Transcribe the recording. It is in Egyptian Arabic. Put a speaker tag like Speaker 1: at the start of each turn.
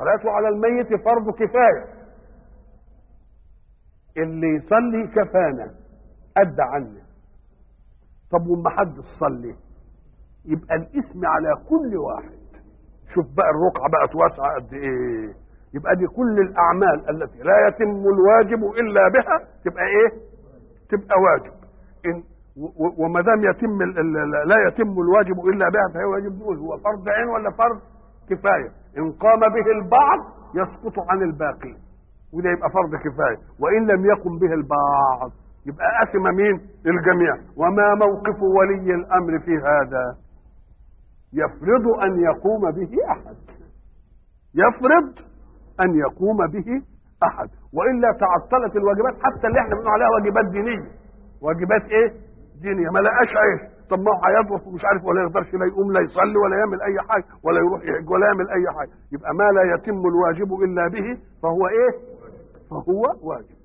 Speaker 1: الصلاة على الميت فرض كفاية اللي يصلي كفانا أدى عنا طب وما حد صلي يبقى الاسم على كل واحد شوف بقى الرقعة بقت واسعة قد ايه يبقى دي كل الأعمال التي لا يتم الواجب إلا بها تبقى ايه تبقى واجب إن وما دام يتم ال ال لا يتم الواجب الا بها فهو واجب نقول هو فرض عين ولا فرض كفايه ان قام به البعض يسقط عن الباقي وده يبقى فرض كفايه وان لم يقم به البعض يبقى اثم مين الجميع وما موقف ولي الامر في هذا يفرض ان يقوم به احد يفرض ان يقوم به احد والا تعطلت الواجبات حتى اللي احنا بنقول عليها واجبات دينيه واجبات ايه دينيه ما لقاش عيش طب ما هو هيضرب ومش عارف ولا يقدرش لا يقوم لا يصلي ولا يعمل اي حاجه ولا يروح يحج ولا يعمل اي حاجه يبقى ما لا يتم الواجب الا به فهو ايه فهو واجب